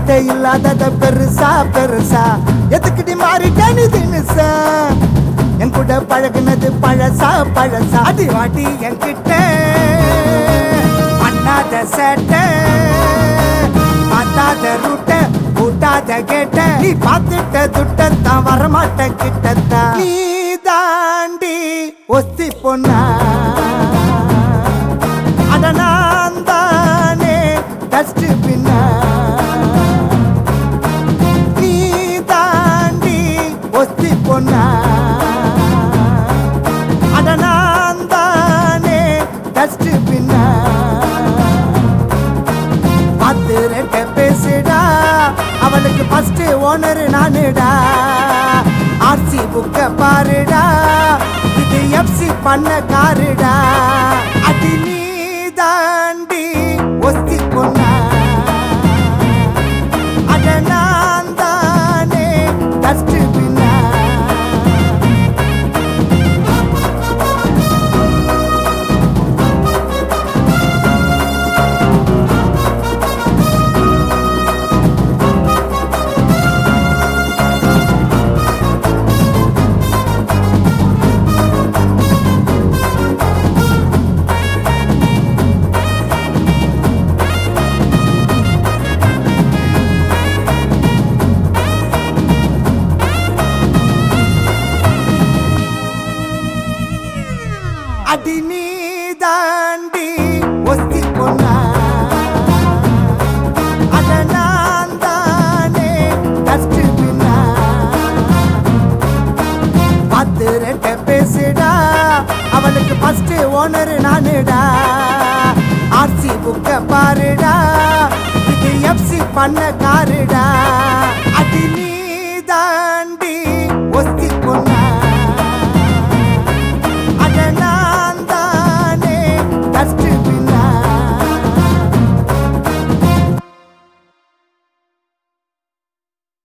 வார்த்தை இல்லாதத பெருசா பெருசா எதுக்குடி மாறிட்டேன்னு தினுசா என் கூட பழகுனது பழசா பழசா அடி வாட்டி என்கிட்ட பண்ணாத சேட்டை பார்த்தாத ரூட்ட கூட்டாத கேட்ட நீ பார்த்துட்ட துட்டத்தான் வரமாட்ட கிட்டத்தான் நீ தாண்டி ஒத்தி பொண்ணா அட நான் தானே டஸ்ட் பின்னா நீ தாண்டி ஒத்தி பொண்ணா அட நான் தானே டஸ்ட் பின்னா பார்த்து ரெட்ட பேசுடா அவளுக்கு ஃபர்ஸ்ட் ஓனர் நானுடா ஆர்சி புக்க பாருடா இது எஃப்சி பண்ண காருடா அடி நீ தாண்டி ஒஸ்தி பொண்ணா அட நான் தானே டஸ்ட் பின்னா அடி நீ தாண்டி ஒஸ்தி பொண்ணா அட நான் தானே டஸ்ட் பின்னா பார்த்து ரெட்ட பேசுடா அவளுக்கு ஃபர்ஸ்ட் ஓனர் நானுடா ஆர்சி புக்க பாருடா இது எஃப்சி பண்ண காருடா